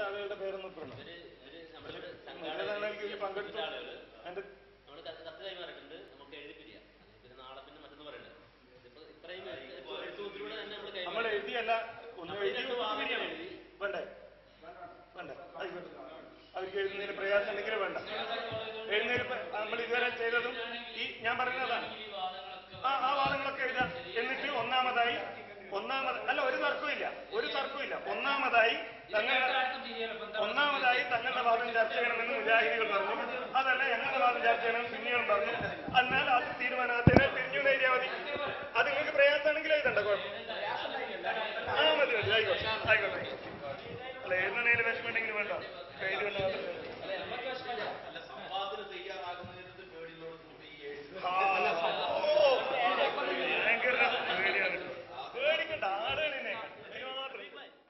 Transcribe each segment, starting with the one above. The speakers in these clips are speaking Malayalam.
ആളുകളുടെ പേരൊന്നും ഇപ്പൊ ഉണ്ടോ? ഒരു ഒരു നമ്മളിവിടെ മറ്റേതാണെങ്കിൽ ഇതിൽ പങ്കെടുത്ത ആളുകൾ അതിന്റെ നമ്മൾ കത്ത് കൈമാറിയിട്ടുണ്ട് നമുക്ക് എഴുതി പിരിയാം പിന്നെ നാളെ പിന്നെ മറ്റൊന്ന് പറയണ്ടേ ഇതിപ്പോ ഇത്രയും എഴുത്ത് എഴുത്തുകൂത്തിലൂടെ തന്നെ നമ്മൾ നമ്മൾ കൈമാറി എഴുതിയല്ല ഒന്ന് എഴുതി രണ്ട് വാദങ്ങൾ പിരിയണം. എഴുതി. വേണ്ടേ വേണ്ട ആയിക്കോട്ടെ അവർക്ക് എഴുതുന്നതിന് പ്രയാസം ഉണ്ടെങ്കിൽ വേണ്ട എഴുതുന്നതിന് ഇപ്പൊ നമ്മൾ ഇതുവരെ ചെയ്തതും ഈ ഞാൻ പറഞ്ഞതാണ് ആ ആ വാദങ്ങളൊക്കെ എഴുതാം എന്നിട്ട് ഒന്നാമതായി ഒന്നാമത് അല്ല ഒരു തർക്കമില്ല ഒരു തർക്കമില്ല ഒന്നാമതായി തങ്ങളുടെ ഒന്നാമതായി തങ്ങളുടെ വാദം ചർച്ച ചെയ്യണമെന്ന് മുജാഹിദികൾ പറഞ്ഞു അതല്ല ഞങ്ങളുടെ വാദം ചർച്ച ചെയ്യണമെന്ന് സുന്നികൾ പറഞ്ഞു എന്നാൽ അത് തീരുമാനത്തിന് തിരിഞ്ഞു നേരിയാൽ മതി അത് നിങ്ങൾക്ക് പ്രയാസമാണെങ്കിൽ എഴുതണ്ട കുഴപ്പം ആ മതി മതി ആയിക്കോട്ടെ ആയിക്കോട്ടെ അല്ല എഴുതുന്നതിൽ വിഷമമുണ്ടെങ്കിൽ വേണ്ട എഴുതി വന്ന മാത്രം മതി. ആ, ഓ, ഭയങ്കര പേടിയാണ് പേടിക്കണ്ട ആരാണ് എന്നെ അതിന് മാത്രം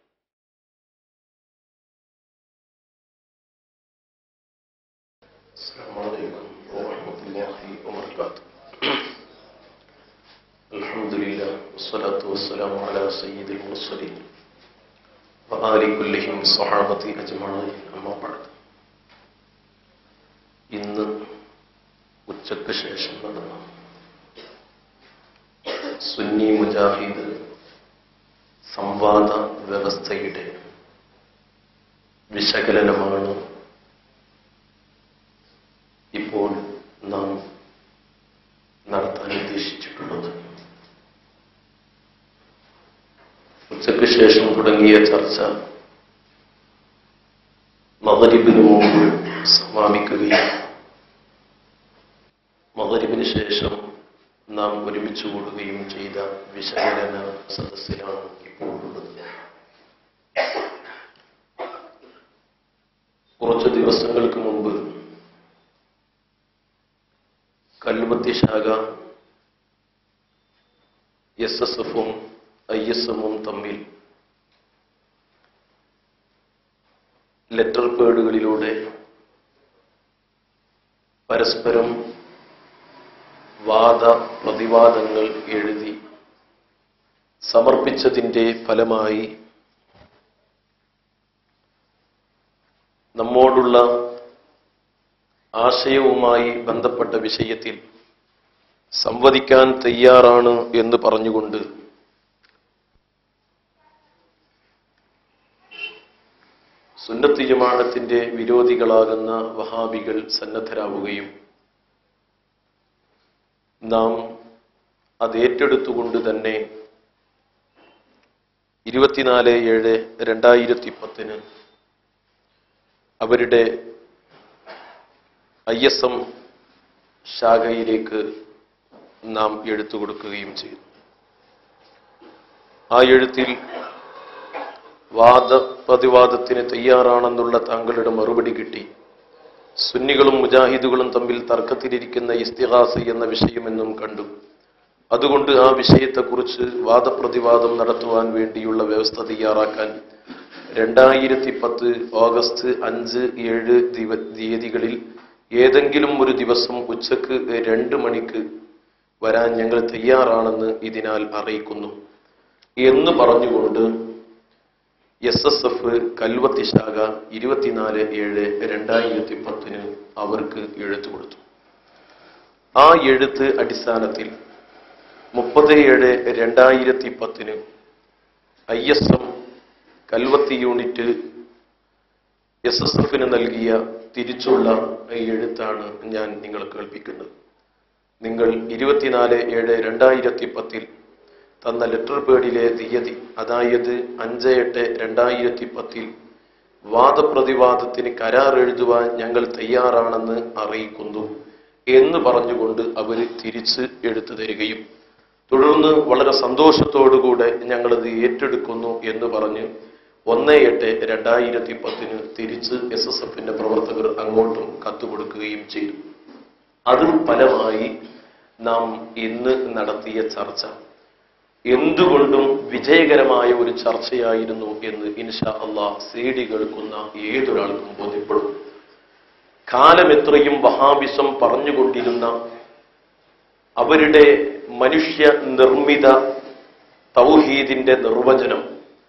السلام عليكم ورحمة الله وبركاته الحمد لله والصلاة والسلام على سيد المرسلين وآل كلهم صحابة أجمعين أما بعد ഇന്ന് ഉച്ചയ്ക്ക് ശേഷം നടന്ന സുന്നി മുജാഹിദ് സംവാദ വ്യവസ്ഥയുടെ വിശകലനമാണ് ഇപ്പോൾ നാം നടത്താൻ ഉദ്ദേശിച്ചിട്ടുള്ളത് ഉച്ചയ്ക്ക് ശേഷം തുടങ്ങിയ ചർച്ച മകരിബിന് മുമ്പ് സമാപിക്കുകയും മകരിബിന് ശേഷം നാം ഒരുമിച്ച് കൂടുകയും ചെയ്ത വിശകലന സദസ്സിലാണ് ഇപ്പോൾ ഉള്ളത് കുറച്ച് ദിവസങ്ങൾക്ക് മുമ്പ് കല്ലുമത്തി ശാഖ എസ് എസ് എഫും ഐ എസ് എമ്മും തമ്മിൽ ലെറ്റർ പേഡുകളിലൂടെ പരസ്പരം വാദ പ്രതിവാദങ്ങൾ എഴുതി സമർപ്പിച്ചതിൻ്റെ ഫലമായി നമ്മോടുള്ള ആശയവുമായി ബന്ധപ്പെട്ട വിഷയത്തിൽ സംവദിക്കാൻ തയ്യാറാണ് എന്ന് പറഞ്ഞുകൊണ്ട് സുന്നത്ത് ജമാഅത്തിന്റെ വിരോധികളാകുന്ന വഹാബികൾ സന്നദ്ധരാവുകയും നാം അത് ഏറ്റെടുത്തുകൊണ്ട് തന്നെ ഇരുപത്തിനാല് ഏഴ് രണ്ടായിരത്തി പത്തിന് അവരുടെ ഐ എസ് എം ശാഖയിലേക്ക് നാം എഴുത്തു കൊടുക്കുകയും ചെയ്തു ആ എഴുത്തിൽ വാദപ്രതിവാദത്തിന് തയ്യാറാണെന്നുള്ള താങ്കളുടെ മറുപടി കിട്ടി സുന്നികളും മുജാഹിദുകളും തമ്മിൽ തർക്കത്തിലിരിക്കുന്ന ഇസ്തിഹാസ എന്ന വിഷയമെന്നും കണ്ടു അതുകൊണ്ട് ആ വിഷയത്തെക്കുറിച്ച് വാദപ്രതിവാദം നടത്തുവാൻ വേണ്ടിയുള്ള വ്യവസ്ഥ തയ്യാറാക്കാൻ രണ്ടായിരത്തി പത്ത് ഓഗസ്റ്റ് അഞ്ച് ഏഴ് ദിവ തീയതികളിൽ ഏതെങ്കിലും ഒരു ദിവസം ഉച്ചക്ക് രണ്ട് മണിക്ക് വരാൻ ഞങ്ങൾ തയ്യാറാണെന്ന് ഇതിനാൽ അറിയിക്കുന്നു എന്ന് പറഞ്ഞുകൊണ്ട് എസ് എസ് എഫ് കൽവത്തി ശാഖ ഇരുപത്തിനാല് ഏഴ് രണ്ടായിരത്തി പത്തിന് അവർക്ക് എഴുത്തു കൊടുത്തു ആ എഴുത്ത് അടിസ്ഥാനത്തിൽ മുപ്പത് ഏഴ് രണ്ടായിരത്തി പത്തിന് I S M Kalvathi unit S S എഫിന് നൽകിയ തിരിച്ചുള്ള ഈ എഴുത്താണ് ഞാൻ നിങ്ങളെ കേൾപ്പിക്കുന്നത് നിങ്ങൾ ഇരുപത്തിനാല് ഏഴ് രണ്ടായിരത്തി പത്തിൽ തന്ന ലെറ്റർ പേഡിലെ തീയതി അതായത് അഞ്ച് എട്ട് രണ്ടായിരത്തി പത്തിൽ വാദപ്രതിവാദത്തിന് കരാർ എഴുതുവാൻ ഞങ്ങൾ തയ്യാറാണെന്ന് അറിയിക്കുന്നു എന്ന് പറഞ്ഞുകൊണ്ട് അവർ തിരിച്ച് എടുത്തു തരികയും തുടർന്ന് വളരെ സന്തോഷത്തോടുകൂടെ ഞങ്ങളത് ഏറ്റെടുക്കുന്നു എന്ന് പറഞ്ഞ് ഒന്ന് എട്ട് രണ്ടായിരത്തി പത്തിന് തിരിച്ച് എസ് എസ് എഫിന്റെ പ്രവർത്തകർ അങ്ങോട്ടും കത്തുകൊടുക്കുകയും ചെയ്തു അതിൽ ഫലമായി നാം ഇന്ന് നടത്തിയ ചർച്ച എന്തുകൊണ്ടും വിജയകരമായ ഒരു ചർച്ചയായിരുന്നു എന്ന് ഇൻഷാ അള്ളാഹ് സീഡി കേൾക്കുന്ന ഏതൊരാൾക്കും ബോധ്യപ്പെടും കാലം എത്രയും വഹാബിസം പറഞ്ഞുകൊണ്ടിരുന്ന അവരുടെ മനുഷ്യ നിർമ്മിത തൗഹീദിന്റെ നിർവചനം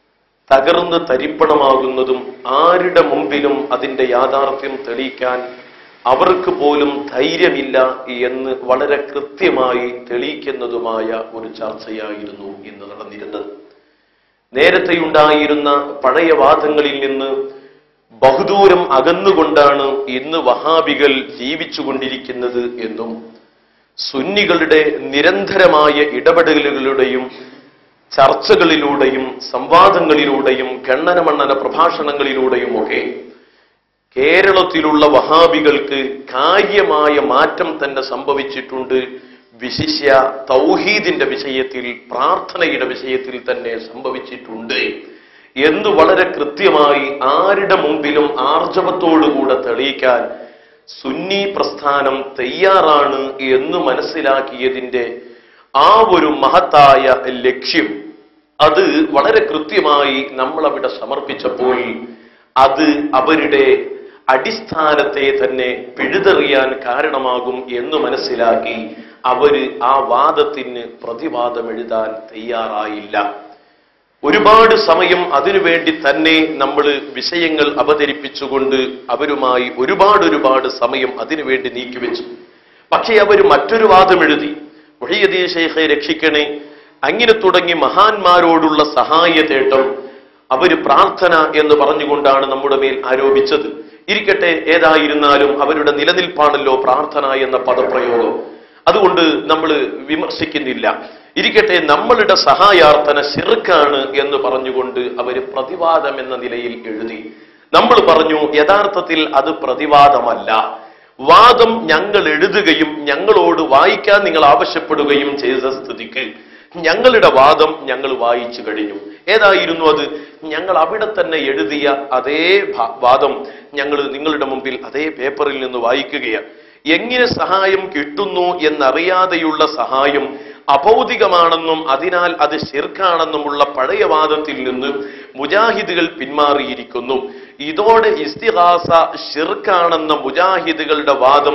തകർന്ന് തരിപ്പണമാകുന്നതും ആരുടെ മുമ്പിലും അതിന്റെ യാഥാർത്ഥ്യം തെളിയിക്കാൻ അവർക്ക് പോലും ധൈര്യമില്ല എന്ന് വളരെ കൃത്യമായി തെളിയിക്കുന്നതുമായ ഒരു ചർച്ചയായിരുന്നു ഇന്ന് നടന്നിരുന്നത് നേരത്തെയുണ്ടായിരുന്ന പഴയ വാദങ്ങളിൽ നിന്ന് ബഹുദൂരം അകന്നുകൊണ്ടാണ് ഇന്ന് വഹാബികൾ ജീവിച്ചുകൊണ്ടിരിക്കുന്നത് എന്നും സുന്നികളുടെ നിരന്തരമായ ഇടപെടലുകളുടെയും ചർച്ചകളിലൂടെയും സംവാദങ്ങളിലൂടെയും ഗണ്ണനമണ്ണന പ്രഭാഷണങ്ങളിലൂടെയും ഒക്കെ കേരളത്തിലുള്ള വഹാബികൾക്ക് കാര്യമായ മാറ്റം തന്നെ സംഭവിച്ചിട്ടുണ്ട് വിശിഷ്യ തൗഹീദിന്റെ വിഷയത്തിൽ പ്രാർത്ഥനയുടെ വിഷയത്തിൽ തന്നെ സംഭവിച്ചിട്ടുണ്ട് എന്ന് വളരെ കൃത്യമായി ആരുടെ മുമ്പിലും ആർജവത്തോടുകൂടെ തെളിയിക്കാൻ സുന്നി പ്രസ്ഥാനം തയ്യാറാണ് എന്ന് മനസ്സിലാക്കിയതിന്റെ ആ ഒരു മഹത്തായ ലക്ഷ്യം അത് വളരെ കൃത്യമായി നമ്മൾ അവിടെ സമർപ്പിച്ചപ്പോൾ അത് അവരുടെ അടിസ്ഥാനത്തെ തന്നെ പിഴുതെറിയാൻ കാരണമാകും എന്ന് മനസ്സിലാക്കി അവര് ആ വാദത്തിന് പ്രതിവാദം എഴുതാൻ തയ്യാറായില്ല ഒരുപാട് സമയം അതിനുവേണ്ടി തന്നെ നമ്മൾ വിഷയങ്ങൾ അവതരിപ്പിച്ചുകൊണ്ട് അവരുമായി ഒരുപാട് ഒരുപാട് സമയം അതിനുവേണ്ടി നീക്കിവെച്ചു പക്ഷേ അവർ മറ്റൊരു വാദം എഴുതി മുഹിയദീൻ ഷെയ്ഖെ രക്ഷിക്കണേ അങ്ങനെ തുടങ്ങി മഹാന്മാരോടുള്ള സഹായ തേട്ടം അവര് പ്രാർത്ഥന എന്ന് പറഞ്ഞുകൊണ്ടാണ് നമ്മുടെ മേൽ ആരോപിച്ചത് ഇരിക്കട്ടെ ഏതായിരുന്നാലും അവരുടെ നിലനിൽപ്പാണല്ലോ പ്രാർത്ഥന എന്ന പദപ്രയോഗം അതുകൊണ്ട് നമ്മൾ വിമർശിക്കുന്നില്ല ഇരിക്കട്ടെ നമ്മളുടെ സഹായാർത്ഥന ശിർക്കാണ് എന്ന് പറഞ്ഞുകൊണ്ട് അവര് പ്രതിവാദം എന്ന നിലയിൽ എഴുതി നമ്മൾ പറഞ്ഞു യഥാർത്ഥത്തിൽ അത് പ്രതിവാദമല്ല വാദം ഞങ്ങൾ എഴുതുകയും ഞങ്ങളോട് വായിക്കാൻ നിങ്ങൾ ആവശ്യപ്പെടുകയും ചെയ്ത സ്ഥിതിക്ക് ഞങ്ങളുടെ വാദം ഞങ്ങൾ വായിച്ചു കഴിഞ്ഞു ഏതായിരുന്നു അത് ഞങ്ങൾ അവിടെ തന്നെ എഴുതിയ അതേ ഭा- വാദം ഞങ്ങൾ നിങ്ങളുടെ മുമ്പിൽ അതേ പേപ്പറിൽ നിന്ന് വായിക്കുകയാണ് എങ്ങനെ സഹായം കിട്ടുന്നു എന്നറിയാതെയുള്ള സഹായം അഭൗതികമാണെന്നും അതിനാൽ അത് ശിർക്കാണെന്നുമുള്ള പഴയ വാദത്തിൽ നിന്ന് മുജാഹിദുകൾ പിന്മാറിയിരിക്കുന്നു ഇതോടെ ഇസ്തിഹാസ ഷിർക്കാണെന്ന മുജാഹിദുകളുടെ വാദം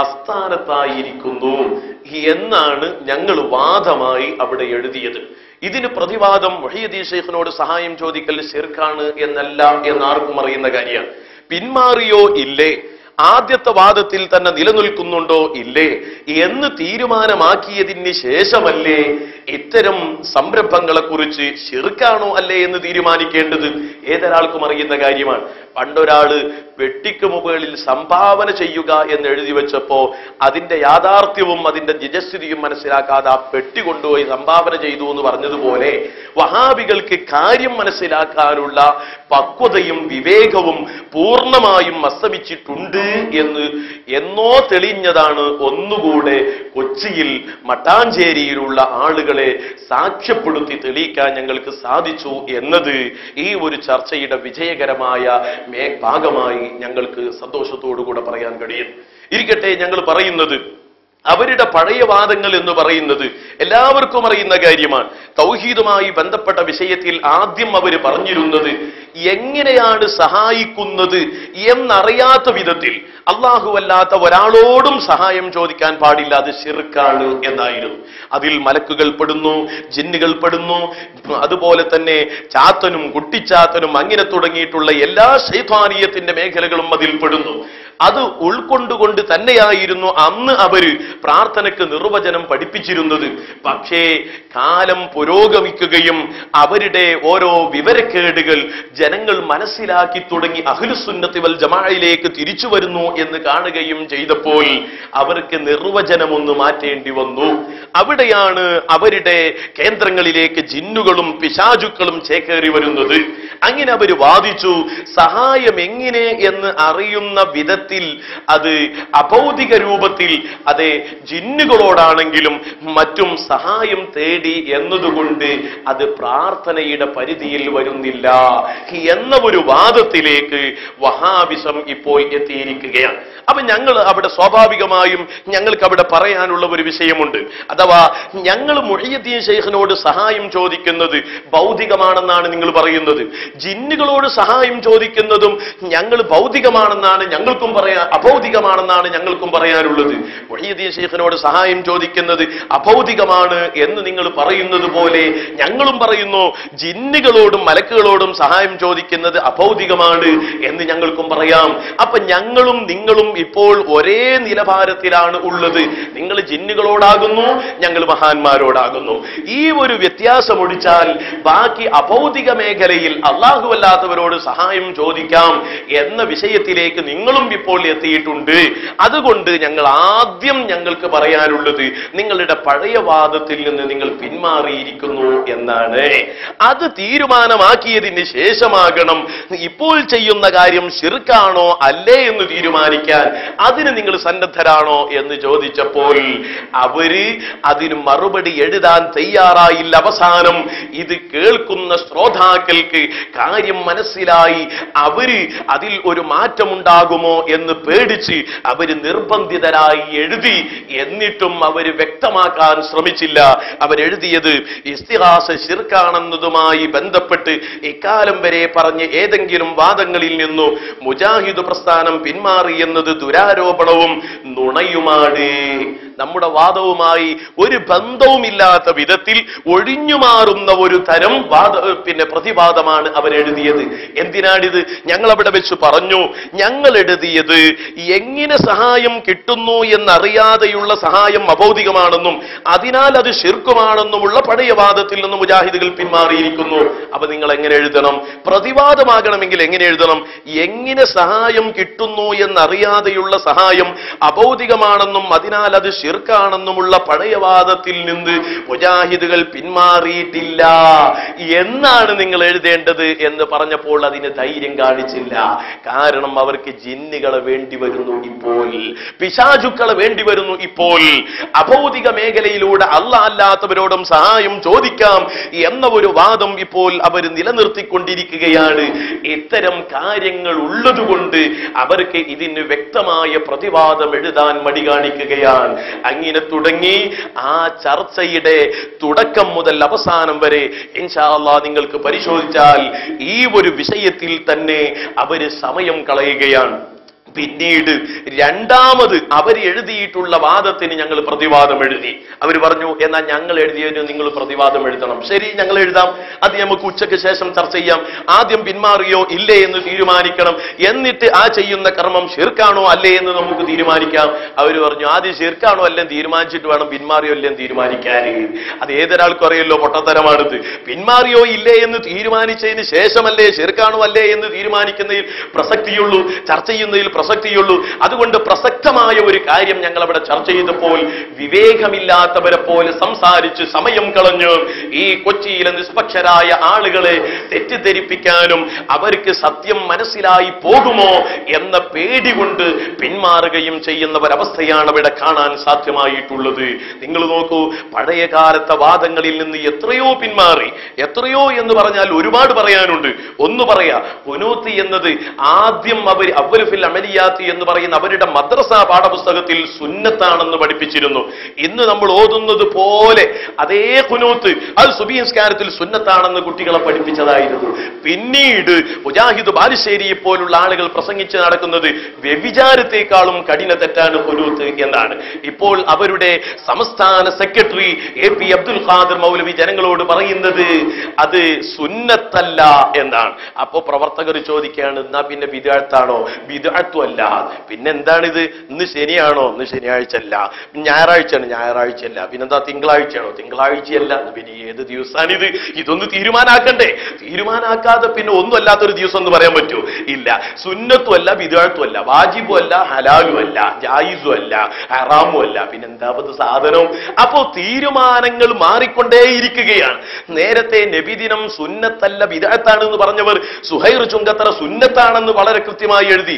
അസ്ഥാനത്തായിരിക്കുന്നു എന്നാണ് ഞങ്ങൾ വാദമായി അവിടെ എഴുതിയത് ഇതിന് പ്രതിവാദം വഹീദി ഷെയ്ഖിനോട് സഹായം ചോദിക്കൽ ഷിർക്കാണ് എന്നല്ല എന്ന് ആർക്കും അറിയുന്ന കാര്യമാണ് പിന്മാറിയോ ഇല്ലേ ആദ്യത്തെ വാദത്തിൽ തന്നെ നിലനിൽക്കുന്നുണ്ടോ ഇല്ലേ എന്ന് തീരുമാനമാക്കിയതിന് ശേഷമല്ലേ ഇത്തരം സംരംഭങ്ങളെ കുറിച്ച് ശിർക്കാണോ അല്ലേ എന്ന് തീരുമാനിക്കേണ്ടത് ഏതൊരാൾക്കും അറിയുന്ന കാര്യമാണ് പണ്ടൊരാള് വെട്ടിക്ക് മുകളിൽ സംഭാവന ചെയ്യുക എന്ന് എഴുതി വെച്ചപ്പോ അതിന്റെ യാഥാർത്ഥ്യവും അതിന്റെ നിജസ്ഥിതിയും മനസ്സിലാക്കാതെ ആ പെട്ടി കൊണ്ടുപോയി സംഭാവന ചെയ്തു എന്ന് പറഞ്ഞതുപോലെ വഹാബികൾക്ക് കാര്യം മനസ്സിലാക്കാനുള്ള പക്വതയും വിവേകവും പൂർണ്ണമായും അസ്തമിച്ചിട്ടുണ്ട് എന്ന് എന്നോ തെളിഞ്ഞതാണ് ഒന്നുകൂടെ കൊച്ചിയിൽ മട്ടാഞ്ചേരിയിലുള്ള ആളുകളെ സാക്ഷ്യപ്പെടുത്തി തെളിയിക്കാൻ ഞങ്ങൾക്ക് സാധിച്ചു എന്നത് ഈ ഒരു ചർച്ചയുടെ വിജയകരമായ മേ ഭാഗമായി ഞങ്ങൾക്ക് സന്തോഷത്തോടുകൂടെ പറയാൻ കഴിയും ഇരിക്കട്ടെ ഞങ്ങൾ പറയുന്നത് അവരുടെ പഴയ വാദങ്ങൾ എന്ന് പറയുന്നത് എല്ലാവർക്കും അറിയുന്ന കാര്യമാണ് തൗഹീദുമായി ബന്ധപ്പെട്ട വിഷയത്തിൽ ആദ്യം അവർ പറഞ്ഞിരുന്നത് എങ്ങനെയാണ് സഹായിക്കുന്നത് എന്നറിയാത്ത വിധത്തിൽ അല്ലാഹുവല്ലാത്ത ഒരാളോടും സഹായം ചോദിക്കാൻ പാടില്ല അത് ശിർക്കാണ് എന്നായിരുന്നു അതിൽ മലക്കുകൾ പെടുന്നു ജിന്നുകൾ പെടുന്നു അതുപോലെ തന്നെ ചാത്തനും കുട്ടിച്ചാത്തനും അങ്ങനെ തുടങ്ങിയിട്ടുള്ള എല്ലാ ശൈത്വാനീയത്തിന്റെ മേഖലകളും അതിൽ പെടുന്നു അത് ഉൾക്കൊണ്ടുകൊണ്ട് തന്നെയായിരുന്നു അന്ന് അവര് പ്രാർത്ഥനയ്ക്ക് നിർവചനം പഠിപ്പിച്ചിരുന്നത് പക്ഷേ കാലം പുരോഗമിക്കുകയും അവരുടെ ഓരോ വിവരക്കേടുകൾ ജനങ്ങൾ മനസ്സിലാക്കി തുടങ്ങി അഖിലുസുന്നത്തി വൽ ജമായിലേക്ക് തിരിച്ചു വരുന്നു എന്ന് കാണുകയും ചെയ്തപ്പോൾ അവർക്ക് നിർവചനം ഒന്ന് മാറ്റേണ്ടി വന്നു അവിടെയാണ് അവരുടെ കേന്ദ്രങ്ങളിലേക്ക് ജിന്നുകളും പിശാചുക്കളും ചേക്കേറി വരുന്നത് അങ്ങനെ അവർ വാദിച്ചു സഹായം എങ്ങനെ എന്ന് അറിയുന്ന വിധത്തിൽ അത് അഭൗതിക രൂപത്തിൽ അതെ ജിന്നുകളോടാണെങ്കിലും മറ്റും സഹായം തേടി എന്നതുകൊണ്ട് അത് പ്രാർത്ഥനയുടെ പരിധിയിൽ വരുന്നില്ല എന്ന ഒരു വാദത്തിലേക്ക് വഹാബിസം ഇപ്പോൾ എത്തിയിരിക്കുകയാണ് അപ്പൊ ഞങ്ങൾ അവിടെ സ്വാഭാവികമായും ഞങ്ങൾക്ക് അവിടെ പറയാനുള്ള ഒരു വിഷയമുണ്ട് അഥവാ ഞങ്ങൾ മുഹിയദ്ദീൻ ഷെയ്ഖിനോട് സഹായം ചോദിക്കുന്നത് ഭൗതികമാണെന്നാണ് നിങ്ങൾ പറയുന്നത് ജിന്നുകളോട് സഹായം ചോദിക്കുന്നതും ഞങ്ങൾ ഭൗതികമാണെന്നാണ് ഞങ്ങൾക്കും പറയാൻ അഭൗതികമാണെന്നാണ് ഞങ്ങൾക്കും പറയാനുള്ളത് വഹീദീൻ ഷെയ്ഖിനോട് സഹായം ചോദിക്കുന്നത് അഭൗതികമാണ് എന്ന് നിങ്ങൾ പറയുന്നത് പോലെ ഞങ്ങളും പറയുന്നു ജിന്നുകളോടും മലക്കുകളോടും സഹായം ചോദിക്കുന്നത് അഭൗതികമാണ് എന്ന് ഞങ്ങൾക്കും പറയാം അപ്പൊ ഞങ്ങളും നിങ്ങളും ഇപ്പോൾ ഒരേ നിലവാരത്തിലാണ് ഉള്ളത് നിങ്ങൾ ജിന്നുകളോടാകുന്നു ഞങ്ങൾ മഹാന്മാരോടാകുന്നു ഈ ഒരു വ്യത്യാസം ഒഴിച്ചാൽ ബാക്കി അഭൗതിക മേഖലയിൽ അല്ലാഹുവല്ലാത്തവരോട് സഹായം ചോദിക്കാം എന്ന വിഷയത്തിലേക്ക് നിങ്ങളും ഇപ്പോൾ എത്തിയിട്ടുണ്ട് അതുകൊണ്ട് ഞങ്ങൾ ആദ്യം ഞങ്ങൾക്ക് പറയാനുള്ളത് നിങ്ങളുടെ പഴയ വാദത്തിൽ നിന്ന് നിങ്ങൾ പിന്മാറിയിരിക്കുന്നു എന്നാണ് അത് തീരുമാനമാക്കിയതിന് ശേഷമാകണം ഇപ്പോൾ ചെയ്യുന്ന കാര്യം ശിർക്കാണോ അല്ലേ എന്ന് തീരുമാനിക്കാൻ അതിന് നിങ്ങൾ സന്നദ്ധരാണോ എന്ന് ചോദിച്ചപ്പോൾ അവര് അതിന് മറുപടി എഴുതാൻ തയ്യാറായില്ല അവസാനം ഇത് കേൾക്കുന്ന ശ്രോതാക്കൾക്ക് കാര്യം മനസ്സിലായി അവര് അതിൽ ഒരു മാറ്റമുണ്ടാകുമോ എന്ന് പേടിച്ച് അവര് നിർബന്ധിതരായി എഴുതി എന്നിട്ടും അവര് വ്യക്തമാക്കാൻ ശ്രമിച്ചില്ല അവരെഴുതിയത് ഇസ്തിഹാസ ശിർക്കാണെന്നതുമായി ബന്ധപ്പെട്ട് ഇക്കാലം വരെ പറഞ്ഞ ഏതെങ്കിലും വാദങ്ങളിൽ നിന്നു മുജാഹിദ് പ്രസ്ഥാനം പിന്മാറി എന്നത് ദുരാരോപണവും നുണയുമാണ് നമ്മുടെ വാദവുമായി ഒരു ബന്ധവുമില്ലാത്ത വിധത്തിൽ ഒഴിഞ്ഞു മാറുന്ന ഒരു തരം വാദ പിന്നെ പ്രതിവാദമാണ് അവരെഴുതിയത് എന്തിനാണിത് ഞങ്ങൾ അവിടെ വെച്ച് പറഞ്ഞു ഞങ്ങൾ എഴുതിയത് എങ്ങനെ സഹായം കിട്ടുന്നു എന്നറിയാതെയുള്ള സഹായം അഭൗതികമാണെന്നും അതിനാൽ അത് ശിർക്കുമാണെന്നുമുള്ള പഴയ വാദത്തിൽ നിന്ന് മുജാഹിദുകൾ പിന്മാറിയിരിക്കുന്നു അപ്പൊ നിങ്ങൾ എങ്ങനെ എഴുതണം പ്രതിവാദമാകണമെങ്കിൽ എങ്ങനെ എഴുതണം എങ്ങനെ സഹായം കിട്ടുന്നു എന്നറിയാതെയുള്ള സഹായം അഭൗതികമാണെന്നും അതിനാൽ അത് ഷിർക്കാണെന്നുമുള്ള പഴയ വാദത്തിൽ നിന്ന് മുജാഹിദുകൾ പിന്മാറിയിട്ടില്ല എന്നാണ് നിങ്ങൾ എഴുതേണ്ടത് എന്ന് പറഞ്ഞപ്പോൾ അതിന് ധൈര്യം കാണിച്ചില്ല കാരണം അവർക്ക് ജിന്നുകളെ വേണ്ടി വരുന്നു ഇപ്പോൾ പിശാചുക്കളെ വേണ്ടി വരുന്നു ഇപ്പോൾ അഭൗതിക മേഖലയിലൂടെ അല്ല അല്ലാത്തവരോടും സഹായം ചോദിക്കാം എന്ന ഒരു വാദം ഇപ്പോൾ അവർ നിലനിർത്തിക്കൊണ്ടിരിക്കുകയാണ് ഇത്തരം കാര്യങ്ങൾ ഉള്ളതുകൊണ്ട് അവർക്ക് ഇതിന് വ്യക്തമായ പ്രതിവാദം എഴുതാൻ മടി കാണിക്കുകയാണ് അങ്ങനെ തുടങ്ങി ആ ചർച്ചയുടെ തുടക്കം മുതൽ അവസാനം വരെ ഇൻഷാ അള്ളാ നിങ്ങൾക്ക് പരിശോധിച്ചാൽ ഈ ഒരു വിഷയത്തിൽ തന്നെ അവര് സമയം കളയുകയാണ് പിന്നീട് രണ്ടാമത് അവർ എഴുതിയിട്ടുള്ള വാദത്തിന് ഞങ്ങൾ പ്രതിവാദം എഴുതി അവർ പറഞ്ഞു എന്നാൽ ഞങ്ങൾ എഴുതിയതിന് നിങ്ങൾ പ്രതിവാദം എഴുതണം ശരി ഞങ്ങൾ എഴുതാം അത് നമുക്ക് ഉച്ചയ്ക്ക് ശേഷം ചർച്ച ചെയ്യാം ആദ്യം പിന്മാറിയോ ഇല്ലേ എന്ന് തീരുമാനിക്കണം എന്നിട്ട് ആ ചെയ്യുന്ന കർമ്മം ഷിർക്കാണോ അല്ലേ എന്ന് നമുക്ക് തീരുമാനിക്കാം അവർ പറഞ്ഞു ആദ്യം ഷിർക്കാണോ അല്ലേ തീരുമാനിച്ചിട്ട് വേണം പിന്മാറിയോ ഇല്ലേ എന്ന് തീരുമാനിക്കാൻ അത് ഏതൊരാൾക്കും അറിയല്ലോ പൊട്ടത്തരമാണിത് പിന്മാറിയോ ഇല്ലേ എന്ന് തീരുമാനിച്ചതിന് ശേഷമല്ലേ ഷിർക്കാണോ അല്ലേ എന്ന് തീരുമാനിക്കുന്നതിൽ പ്രസക്തിയുള്ളൂ ചർച്ച ചെയ്യുന്നതിൽ പ്രസക്തിയുള്ളൂ അതുകൊണ്ട് പ്രസക്തമായ ഒരു കാര്യം ഞങ്ങൾ അവിടെ ചർച്ച ചെയ്തപ്പോൾ വിവേകമില്ലാത്തവരെ പോലെ സംസാരിച്ച് സമയം കളഞ്ഞ് ഈ കൊച്ചിയിലെ നിഷ്പക്ഷരായ ആളുകളെ തെറ്റിദ്ധരിപ്പിക്കാനും അവർക്ക് സത്യം മനസ്സിലായി പോകുമോ എന്ന പേടി കൊണ്ട് പിന്മാറുകയും ചെയ്യുന്ന ഒരവസ്ഥയാണ് അവിടെ കാണാൻ സാധ്യമായിട്ടുള്ളത് നിങ്ങൾ നോക്കൂ പഴയ കാലത്തെ വാദങ്ങളിൽ നിന്ന് എത്രയോ പിന്മാറി എത്രയോ എന്ന് പറഞ്ഞാൽ ഒരുപാട് പറയാനുണ്ട് ഒന്ന് പറയാ കുനൂത്തി എന്നത് ആദ്യം അവർ അവരുഫിൽ അമലിയാത്തി എന്ന് പറയുന്ന അവരുടെ മദ്രസ പാഠപുസ്തകത്തിൽ സുന്നത്താണെന്ന് പഠിപ്പിച്ചിരുന്നു ഇന്ന് നമ്മൾ ഓതുന്നത് പോലെ അതേ കുനൂത്ത് അത് സുബീൻസ്കാരത്തിൽ സുന്നത്താണെന്ന് കുട്ടികളെ പഠിപ്പിച്ചതായിരുന്നു പിന്നീട് മുജാഹിദ് ബാലുശ്ശേരിയെ പോലുള്ള ആളുകൾ പ്രസംഗിച്ച് നടക്കുന്നത് വ്യഭിചാരത്തെക്കാളും കഠിന തെറ്റാണ് കുനൂത്ത് എന്നാണ് ഇപ്പോൾ അവരുടെ സംസ്ഥാന secretary A P Abdul Khader Maulavi ജനങ്ങളോട് പറയുന്നത് അത് സുന്നത്തല്ല എന്നാണ് അപ്പോ പ്രവർത്തകർ ചോദിക്കുകയാണ് എന്നാ പിന്നെ വിദാഴ്ത്താണോ വിദാഴ്ത്വം അല്ല പിന്നെ എന്താണിത് ഇന്ന് ശനിയാണോ ഇന്ന് ശനിയാഴ്ച അല്ല ഞായറാഴ്ചയാണ് ഞായറാഴ്ച അല്ല പിന്നെന്താ തിങ്കളാഴ്ചയാണോ തിങ്കളാഴ്ചയല്ല പിന്നെ ഏത് ദിവസമാണിത് ഇതൊന്ന് തീരുമാനാക്കണ്ടേ തീരുമാനാക്കാതെ പിന്നെ ഒന്നും അല്ലാത്തൊരു ദിവസം എന്ന് പറയാൻ പറ്റൂ ഇല്ല സുന്നത്തും അല്ല വിദാഴ്ത്തും അല്ല വാജിബും അല്ല ഹലാലും അല്ല ജായിസും അല്ല ഹറാമും അല്ല പിന്നെ എന്താ അത് സാധനം അപ്പോ തീരുമാനങ്ങൾ മാറിക്കൊണ്ടേയിരിക്കുകയാണ് നേരത്തെ നബിദിനം സുന്നത്തല്ല വിദാഴ്ത്താണ് എന്ന് പറഞ്ഞവർ സുഹൈർ ചുങ്കത്തറ സുന്നത്താണെന്ന് വളരെ കൃത്യമായി എഴുതി എ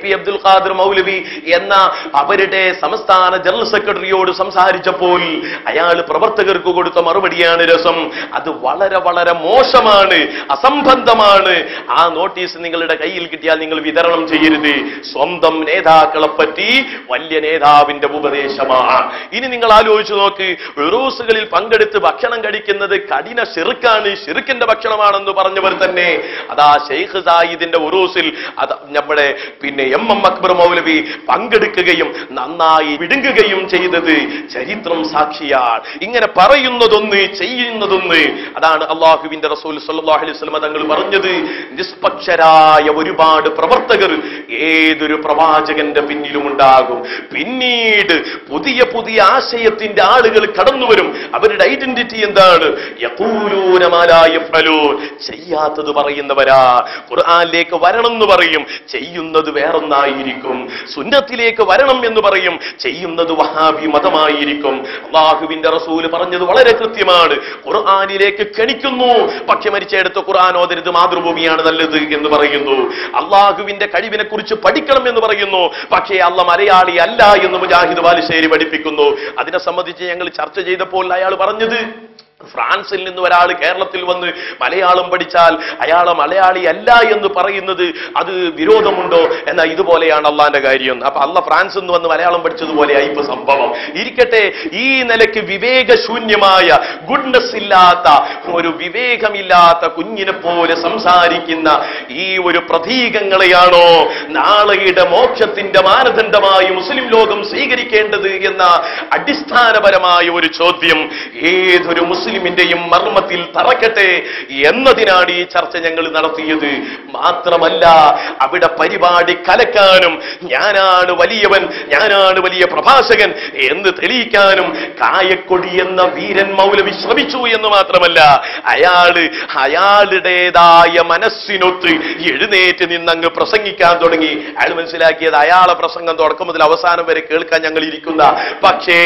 പി അബ്ദുൽ ഖാദർ മൗലവി എന്ന അവരുടെ സംസ്ഥാന ജനറൽ സെക്രട്ടറിയോട് സംസാരിച്ചപ്പോൾ അയാൾ പ്രവർത്തകർക്ക് കൊടുത്ത മറുപടിയാണ് രസം അത് വളരെ വളരെ മോശമാണ് അസംബന്ധമാണ് ആ നോട്ടീസ് നിങ്ങളുടെ കയ്യിൽ കിട്ടിയാൽ നിങ്ങൾ വിതരണം ചെയ്യരുത് സ്വന്തം നേതാക്കളെ പറ്റി വലിയ നേതാവിന്റെ ഉപദേശമാണ് ഇനി നിങ്ങൾ ആലോചിച്ചു നോക്ക് ഉറൂസുകളിൽ പങ്കെടുത്ത് ഭക്ഷണം കഴിക്കുന്നത് കഠിന ഷിറുക്കാണ് ഷിറുക്കിന്റെ ഭക്ഷണമാണെന്ന് പറഞ്ഞവർ തന്നെ അതാ ഷെയ്ഖ് സായിദിന്റെ ഉറൂസിൽ അത് നമ്മുടെ പിന്നെ എം എം അക്ബർ മൗലവി പങ്കെടുക്കുകയും നന്നായി വിടുങ്ങുകയും ചെയ്തത് ചരിത്രം സാക്ഷിയാണ് ഇങ്ങനെ പറയുന്നതൊന്ന് ചെയ്യുന്നതൊന്ന് അതാണ് അള്ളാഹുവിന്റെ റസൂൽ സല്ലല്ലാഹു അലൈഹി വസല്ലം തങ്ങൾ പറഞ്ഞത് നിഷ്പക്ഷരായ ഒരുപാട് പ്രവർത്തകർ ഏതൊരു പ്രവാചകന്റെ പിന്നിലും ഉണ്ടാകും പിന്നീട് പുതിയ പുതിയ ആശയത്തിന്റെ ആളുകൾ കടന്നു വരും അവരുടെ ഐഡന്റിറ്റി എന്താണ് യഖൂലൂന മാ ലാ യഫ്അലൂൻ. ചെയ്യാത്തത് പറയുന്നവരാ ഖുർആനിലേക്ക് വരണം എന്ന് പറയും ചെയ്യുന്നത് വേറൊന്നായിരിക്കും സുന്നത്തിലേക്ക് വരണം എന്ന് പറയും ചെയ്യുന്നത് വഹാബി മതമായിരിക്കും അള്ളാഹുവിന്റെ റസൂല് പറഞ്ഞത് വളരെ കൃത്യമാണ് ഖുർആനിലേക്ക് ക്ഷണിക്കുന്നു പക്ഷെ മരിച്ചെടുത്ത് ഖുർആൻ ഓതരുത് മാതൃഭൂമിയാണ് നല്ലത് എന്ന് പറയുന്നു അള്ളാഹുവിന്റെ കഴിവിനെ കുറിച്ച് പഠിക്കണം എന്ന് പറയുന്നു പക്ഷേ അല്ല മലയാളി അല്ല എന്ന് മുജാഹിദ് ബാലുശ്ശേരി പഠിപ്പിക്കുന്നു അതിനെ സംബന്ധിച്ച് ഞങ്ങൾ ചർച്ച ചെയ്തപ്പോൾ അയാൾ പറഞ്ഞത് ഫ്രാൻസിൽ നിന്ന് ഒരാൾ കേരളത്തിൽ വന്ന് മലയാളം പഠിച്ചാൽ അയാൾ മലയാളി അല്ല എന്ന് പറയുന്നത് അത് വിരോധമുണ്ടോ എന്നാൽ ഇതുപോലെയാണ് അള്ളാന്റെ കാര്യം അപ്പൊ അല്ല ഫ്രാൻസിൽ നിന്ന് വന്ന് മലയാളം പഠിച്ചതുപോലെയായി ഇപ്പൊ സംഭവം ഇരിക്കട്ടെ ഈ നിലയ്ക്ക് വിവേകശൂന്യമായ ഗുഡ്നസ് ഇല്ലാത്ത ഒരു വിവേകമില്ലാത്ത കുഞ്ഞിനെ പോലെ സംസാരിക്കുന്ന ഈ ഒരു പ്രതീകങ്ങളെയാണോ നാളെയുടെ മോക്ഷത്തിന്റെ മാനദണ്ഡമായി മുസ്ലിം ലോകം സ്വീകരിക്കേണ്ടത് എന്ന അടിസ്ഥാനപരമായ ഒരു ചോദ്യം ഏതൊരു മുസ്ലിമിന്റെയും മർമ്മത്തിൽ തറക്കട്ടെ എന്നതിനാണ് ഈ ചർച്ച ഞങ്ങൾ നടത്തിയത് മാത്രമല്ല അവിടെ പരിപാടി കലക്കാനും ഞാനാണ് വലിയവൻ ഞാനാണ് വലിയ പ്രഭാഷകൻ എന്ന് തെളിയിക്കാനും കായക്കൊടി എന്ന വീരൻ മൗലവി ശ്രമിച്ചു എന്ന് മാത്രമല്ല അയാള് അയാളുടേതായ മനസ്സിനൊത്ത് എഴുന്നേറ്റ് നിന്നങ്ങ് പ്രസംഗിക്കാൻ തുടങ്ങി അയാൾ മനസ്സിലാക്കിയത് അയാളെ പ്രസംഗം തുടക്കം മുതൽ അവസാനം വരെ കേൾക്കാൻ ഞങ്ങൾ ഇരിക്കുന്ന പക്ഷേ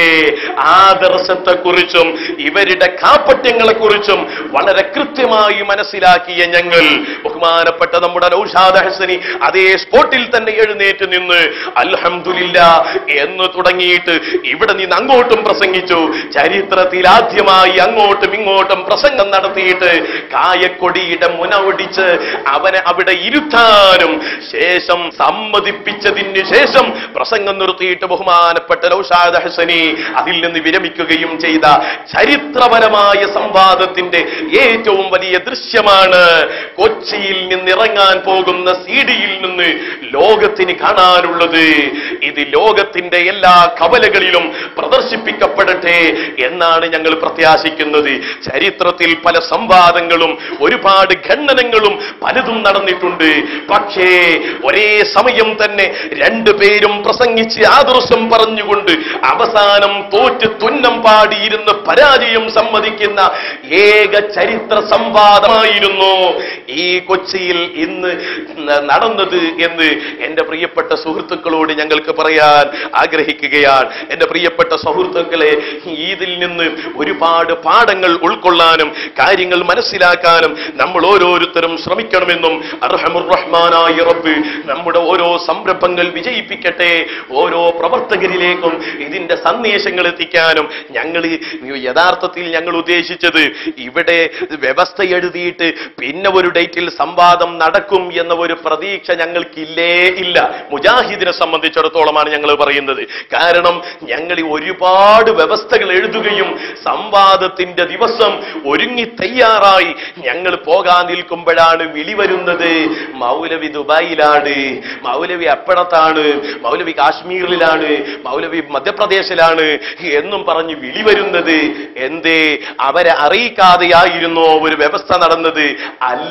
ആദർശത്തെക്കുറിച്ചും ഇവരുടെ കാപ്പട്യങ്ങളെ കുറിച്ചും വളരെ കൃത്യമായി മനസ്സിലാക്കിയ ഞങ്ങൾ ബഹുമാനപ്പെട്ട നമ്മുടെ നൗഷാദ് ഹസനി അതേ സ്പോട്ടിൽ തന്നെ എഴുന്നേറ്റ് നിന്ന് അൽഹംദുലില്ല എന്ന് തുടങ്ങിയിട്ട് ഇവിടെ നിന്ന് അങ്ങോട്ടും പ്രസംഗിച്ചു ചരിത്രത്തിൽ ആദ്യമായി അങ്ങോട്ടും ഇങ്ങോട്ടും പ്രസംഗം നടത്തിയിട്ട് കായക്കൊടിയുടെ മുന ഒടിച്ച് അവനെ അവിടെ ഇരുത്താനും ശേഷം സമ്മതിപ്പിച്ചതിന് ശേഷം പ്രസംഗം നിർത്തിയിട്ട് ബഹുമാനപ്പെട്ട നൗഷാദ് ഹസനി അതിൽ നിന്ന് വിരമിക്കുകയും ചെയ്ത ചരിത്രപരമായ സംവാദത്തിന്റെ ഏറ്റവും വലിയ ദൃശ്യമാണ് കൊച്ചിയിൽ നിന്നിറങ്ങാൻ പോകുന്ന സീഡിയിൽ നിന്ന് ലോകത്തിന് കാണാനുള്ളത് ഇത് ലോകത്തിന്റെ എല്ലാ കവലകളിലും പ്രദർശിപ്പിക്കപ്പെടട്ടെ എന്നാണ് ഞങ്ങൾ പ്രത്യാശിക്കുന്നത് ചരിത്രത്തിൽ പല സംവാദങ്ങളും ഒരുപാട് ഖണ്ഡനങ്ങളും പലതും നടന്നിട്ടുണ്ട് പക്ഷേ ഒരേ സമയം തന്നെ രണ്ടു പേരും പ്രസംഗിച്ച് ആദർശം പറഞ്ഞുകൊണ്ട് അവസാനം തോറ്റ് തുന്നം പാടിയിരുന്ന് പരാജയം സമ്മതിക്കുന്ന ഏക ചരിത്ര സംവാദമായിരുന്നു ഈ കൊച്ചിയിൽ ഇന്ന് ന- നടന്നത് എന്ന് എന്റെ പ്രിയപ്പെട്ട സുഹൃത്തുക്കളോട് ഞങ്ങൾക്ക് പറയാൻ ആഗ്രഹിക്കുകയാണ് എന്റെ പ്രിയപ്പെട്ട സുഹൃത്തുക്കളെ ഇതിൽ നിന്ന് ഒരുപാട് പാഠങ്ങൾ ഉൾക്കൊള്ളാനും കാര്യങ്ങൾ മനസ്സിലാക്കാനും നമ്മൾ ഓരോരുത്തരും ശ്രമിക്കണമെന്നും അർഹമുറഹ്മാനായ റബ്ബ് നമ്മുടെ ഓരോ സംരംഭങ്ങൾ വിജയിപ്പിക്കട്ടെ ഓരോ പ്രവർത്തകരിലേക്കും ഇതിന്റെ സന്ദേശങ്ങൾ എത്തിക്കാനും ഞങ്ങൾ യഥാർത്ഥത്തിൽ ഞങ്ങൾ ഉദ്ദേശിച്ചത് ഇവിടെ വ്യവസ്ഥ എഴുതിയിട്ട് പിന്നെ ഒരു ഡേറ്റിൽ സംവാദം നടക്കും എന്ന ഒരു പ്രതീക്ഷ ഞങ്ങൾക്കില്ലേ ഇല്ല മുജാഹിദിനെ സംബന്ധിച്ചിടത്തോളമാണ് ഞങ്ങൾ പറയുന്നത് കാരണം ഞങ്ങൾ ഈ ഒരുപാട് വ്യവസ്ഥകൾ എഴുതുകയും സംവാദത്തിന്റെ ദിവസം ഒരുങ്ങി തയ്യാറായി ഞങ്ങൾ പോകാൻ നിൽക്കുമ്പോഴാണ് വിളി വരുന്നത് മൗലവി ദുബായിലാണ് മൗലവി അപ്പടത്താണ് മൗലവി കാശ്മീരിലാണ് മൗലവി മധ്യപ്രദേശിലാണ് എന്നും പറഞ്ഞ് വിളി വരുന്നത് എന്തേ അവരെ അറിയിക്കാതെയായിരുന്നോ ഒരു വ്യവസ്ഥ നടന്നത് അല്ല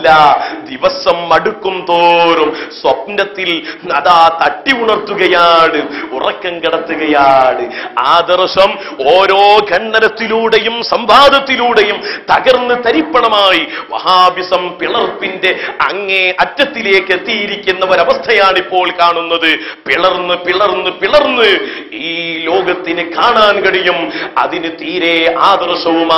ദിവസം മടുക്കും തോറും സ്വപ്നത്തിൽ അതാ തട്ടി ഉണർത്തുകയാണ് ഉറക്കം കിടത്തുകയാണ് ആദർശം ഓരോ ഖണ്ഡനത്തിലൂടെയും സംവാദത്തിലൂടെയും തകർന്ന് തരിപ്പണമായി വഹാബിസം പിളർപ്പിന്റെ അങ്ങേ അറ്റത്തിലേക്ക് എത്തിയിരിക്കുന്ന ഒരവസ്ഥയാണ് ഇപ്പോൾ കാണുന്നത് പിളർന്ന് പിളർന്ന് പിളർന്ന് ഈ ലോകത്തിന് കാണാൻ കഴിയും അതിന് തീരെ ആദർശവുമായി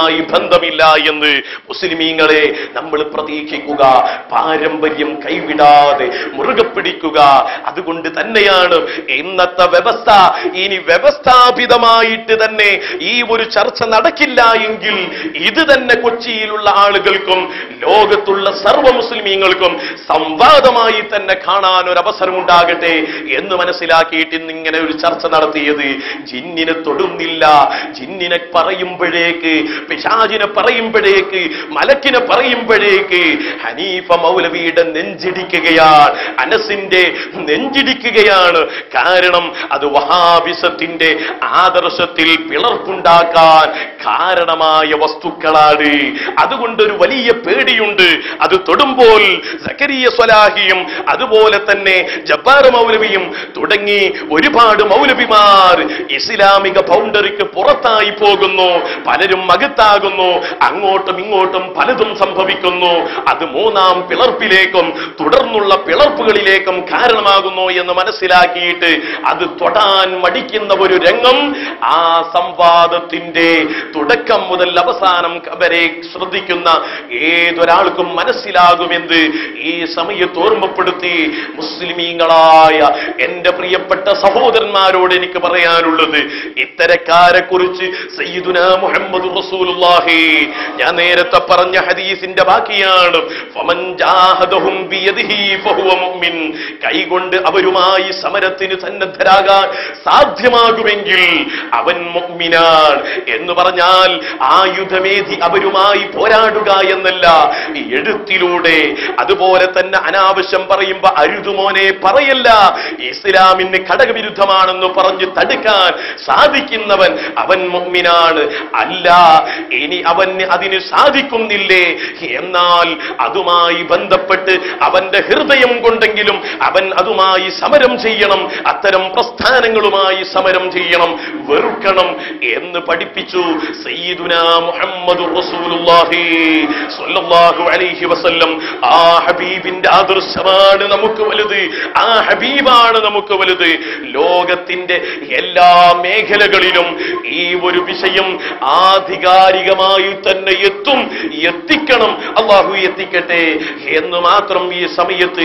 അതുമായി ബന്ധമില്ല എന്ന് മുസ്ലിമീങ്ങളെ നമ്മൾ പ്രതീക്ഷിക്കുക പാരമ്പര്യം കൈവിടാതെ മുറുകെ പിടിക്കുക അതുകൊണ്ട് തന്നെയാണ് ഇന്നത്തെ വ്യവസ്ഥ ഇനി വ്യവസ്ഥാപിതമായിട്ട് തന്നെ ഈ ഒരു ചർച്ച നടക്കില്ല എങ്കിൽ ഇത് തന്നെ കൊച്ചിയിലുള്ള ആളുകൾക്കും ലോകത്തുള്ള സർവ്വ മുസ്ലിമീങ്ങൾക്കും സംവാദമായി തന്നെ കാണാൻ ഒരു അവസരം ഉണ്ടാകട്ടെ എന്ന് മനസ്സിലാക്കിയിട്ട് ഇന്ന് ഇങ്ങനെ ഒരു ചർച്ച നടത്തിയത് ജിന്നിനെ തൊടുന്നില്ല ജിന്നിനെ പറയുമ്പോഴേക്ക് പിശാചിനെ പറയുമ്പോഴേക്ക് മലക്കിനെ പറയുമ്പോഴേക്ക് ഹനീഫ മൗലവിയുടെ നെഞ്ചിടിക്കുകയാണ് അനസിന്റെ നെഞ്ചിടിക്കുകയാണ് കാരണം അത് വഹാബിസത്തിന്റെ ആദർശത്തിൽ പിളർപ്പുണ്ടാക്കാൻ കാരണമായ വസ്തുക്കളാണ് അതുകൊണ്ട് ഒരു വലിയ പേടിയുണ്ട് അത് തൊടുമ്പോൾ സക്കരിയ സ്വലാഹിയും അതുപോലെ തന്നെ ജബ്ബാർ മൗലവിയും തുടങ്ങി ഒരുപാട് മൗലവിമാർ ഇസ്ലാമിക ബൗണ്ടറിക്ക് പുറത്തായി പോകുന്നു പലരും മകത്താകുന്നു അങ്ങോട്ടും ഇങ്ങോട്ടും പലതും സംഭവിക്കുന്നു അത് മൂന്നാം പിളർപ്പിലേക്കും തുടർന്നുള്ള പിളർപ്പുകളിലേക്കും കാരണമാകുന്നു എന്ന് മനസ്സിലാക്കിയിട്ട് അത് തൊടാൻ മടിക്കുന്ന ഒരു രംഗം ആ സംവാദത്തിന്റെ തുടക്കം മുതൽ അവസാനം വരെ ശ്രദ്ധിക്കുന്ന ഏതൊരാൾക്കും മനസ്സിലാകുമെന്ന് ഈ സമയത്ത് ഓർമ്മപ്പെടുത്തി മുസ്ലിമീങ്ങളായ എന്റെ പ്രിയപ്പെട്ട സഹോദരന്മാരോട് എനിക്ക് പറയാനുള്ളത് ഇത്തരക്കാരെ കുറിച്ച് സയ്യിദുന മുഹമ്മദ് റസൂലുള്ളാഹി ഞാൻ നേരത്തെ പറഞ്ഞ ഹദീസിന്റെ ബാക്കിയാണ് ഫമൻ ജാഹദഹും ബിയദിഹി ഫഹുവ മുഅ്മിൻ കൈകൊണ്ട് അവരുമായി സമരത്തിന് സന്നദ്ധരാകാൻ സാധ്യമാകുമെങ്കിൽ അവൻ മുഅ്മിനാൻ എന്ന് പറഞ്ഞാൽ ആയുധമേധി അവരുമായി പോരാടുക എന്നല്ല ഈ എഴുത്തിലൂടെ അതുപോലെ തന്നെ അനാവശ്യം പറയുമ്പോ അരുതുമോനെ പറയല്ല ഇസ്ലാമിന് ഘടകവിരുദ്ധമാണെന്ന് പറഞ്ഞ് തടുക്കാൻ സാധിക്കുന്നവൻ അവൻ മുഅ്മിനാണ് അല്ല ഇനി അവന് അതിന് സാധിക്കുന്നില്ലേ എന്നാൽ അതുമായി ബന്ധപ്പെട്ട് അവന്റെ ഹൃദയം കൊണ്ടെങ്കിലും അവൻ അതുമായി സമരം ചെയ്യണം അത്തരം പ്രസ്ഥാനങ്ങളുമായി സമരം ചെയ്യണം വെറുക്കണം എന്ന് പഠിപ്പിച്ചു സയ്യിദുന മുഹമ്മദ് റസൂലുള്ളാഹി സ്വല്ലല്ലാഹു അലൈഹി വസല്ലം ആ ഹബീബിന്റെ ആദർശമാണ് നമുക്ക് വലുത് ആ ഹബീബാണ് നമുക്ക് വലുത് ലോകത്തിന്റെ എല്ലാ മേഖലകളിലും ഈ ഒരു വിഷയം ആധികാരികമായി തന്നെ എത്തും എത്തിക്കണം അള്ളാഹു എത്തിക്കട്ടെ എന്ന് മാത്രം ഈ സമയത്ത്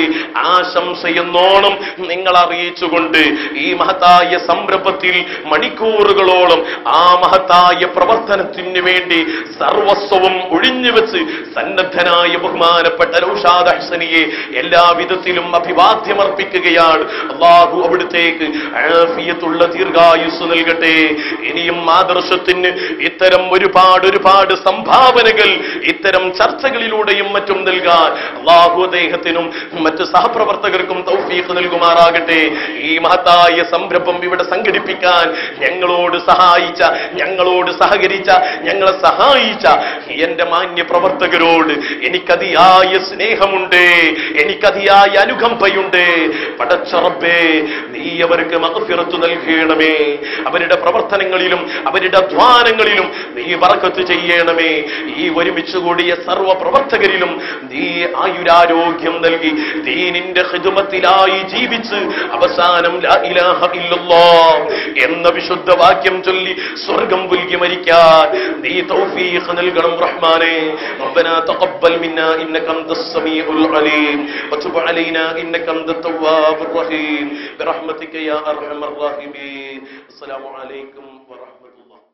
ആശംസയെന്നോണം നിങ്ങൾ അറിയിച്ചുകൊണ്ട് ഈ മഹത്തായ സംരംഭത്തിൽ മണിക്കൂറുകളോളം ആ മഹത്തായ പ്രവർത്തനത്തിന് വേണ്ടി സർവസ്വവും ഒഴിഞ്ഞുവെച്ച് സന്നദ്ധനായ ബഹുമാനപ്പെട്ട നൗഷാദ് ഹസനിയെ എല്ലാവിധത്തിലും അഭിവാദ്യമർപ്പിക്കുകയാണ് അള്ളാഹു അവിടുത്തേക്ക് ആഫിയത്തുള്ള ദീർഘായുസ് നൽകട്ടെ ഇനിയും ആദർശത്തിന് ഇത്തരം ഒരുപാട് ഒരുപാട് സംഭാവനകൾ ഇത്തരം ചർച്ചകളിലൂടെയും മറ്റും നൽകാൻ അള്ളാഹു അദ്ദേഹത്തിനും മറ്റ് സഹപ്രവർത്തകർക്കും തൗഫീഖ് നൽകുമാറാകട്ടെ ഈ മഹത്തായ സംരംഭം ഇവിടെ സംഘടിപ്പിക്കാൻ ഞങ്ങളോട് സഹായിച്ച ഞങ്ങളോട് സഹകരിച്ച ഞങ്ങളെ സഹായിച്ച എന്റെ മാന്യ പ്രവർത്തകരോട് എനിക്കതിയായ സ്നേഹമുണ്ട് എനിക്കതിയായ അനുകമ്പയുണ്ട് പടച്ചറബേ നീ അവർക്ക് മകഫിറത്തു നൽകണമേ അവരുടെ പ്രവർത്തനങ്ങളിലും അവരുടെ അധ്വാനങ്ങളിലും നീ വറക്കത്ത് ചെയ്യണമേ ഈ ഒരുമിച്ച് കൂടിയ സർവ പ്രവർത്തകരിലും നീ ആയുരാരോഗ്യം നൽകി ദീനിന്റെ ഹിതുമത്തിലായി ജീവിച്ച് അവസാനം ലാ ഇലാഹ ഇല്ലല്ലാഹ് എന്ന വിശുദ്ധ വാക്യം ചൊല്ലി സ്വർഗം പുൽകി മരിക്കാൻ നീ തൗഫീഖ് നൽകണം റഹ്മാനെ ربنا تقبل منا انك انت السميع العليم وتب علينا انك انت التواب الرحيم برحمتك يا ارحم الراحمين السلام عليكم ورحمه الله